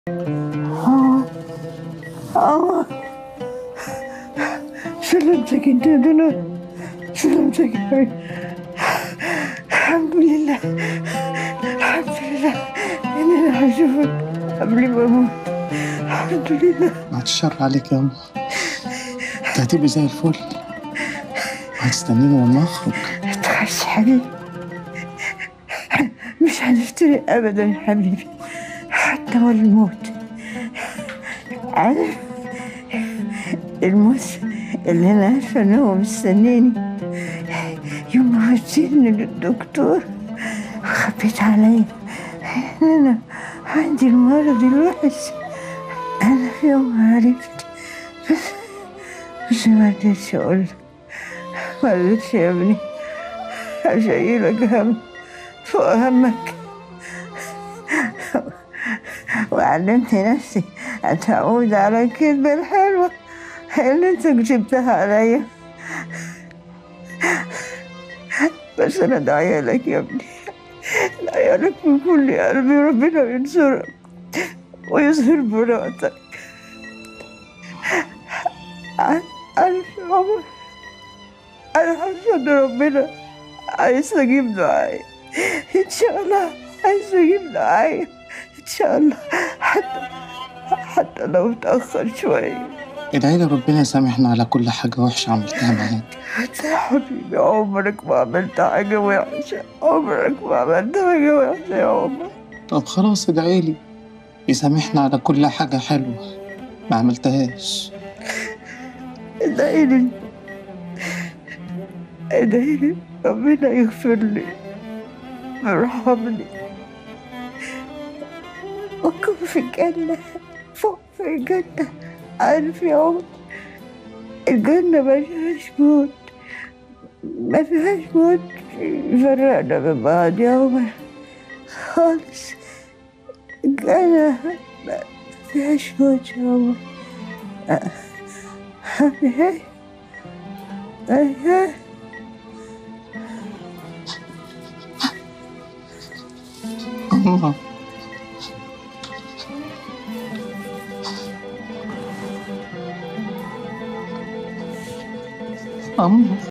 اه اه سلمتك انت يا دنيا سلمتك يا حبيبي الحمد لله الحمد لله اني انا هشوفك قبل ما اموت الحمد لله بعد الشر عليك يا أم أنت هتبقي زي الفل هتستنيني لما أخرج تخش حبيبي مش هنفترق ابدا يا حبيبي حتى والموت عارف الموت اللي انا عارفه ان هو مستنيني يوم ما وديتني للدكتور خبيت عليا ان انا عندي المرض الوحش انا في يوم عرفت بس بس ما قدرتش اقول ما قدرتش يا ابني أشيلك هم فوق همك وعلمت نفسي أتعود على الكذبة الحلوة اللي انت كتبتها عليا بس أنا داعية لك يا ابني داعية لك من كل قلبي ربنا ينصرك ويظهر براءتك عارف يا عمر أنا حاسة إن ربنا هيستجيب دعائي إن شاء الله هيستجيب دعائي إن شاء الله حتى حتى لو اتأخر شوية ادعي لي ربنا يسامحنا على كل حاجة وحشة عملتها معاك أنت يا حبيبي عمرك ما عملت حاجة وحشة عمرك ما عملت حاجة وحشة يا عمر طب خلاص ادعي لي يسامحنا على كل حاجة حلوة ما عملتهاش ادعي لي ادعي لي ربنا يغفر لي ويرحمني وأكون في الجنة فوق في الجنة عارف يا عمر الجنة ما فيهاش موت ما فيهاش موت يفرقنا من بعض يا عمر خالص الجنة ما فيهاش موت يا عمر ما فيهاش ما فيهاش أما أما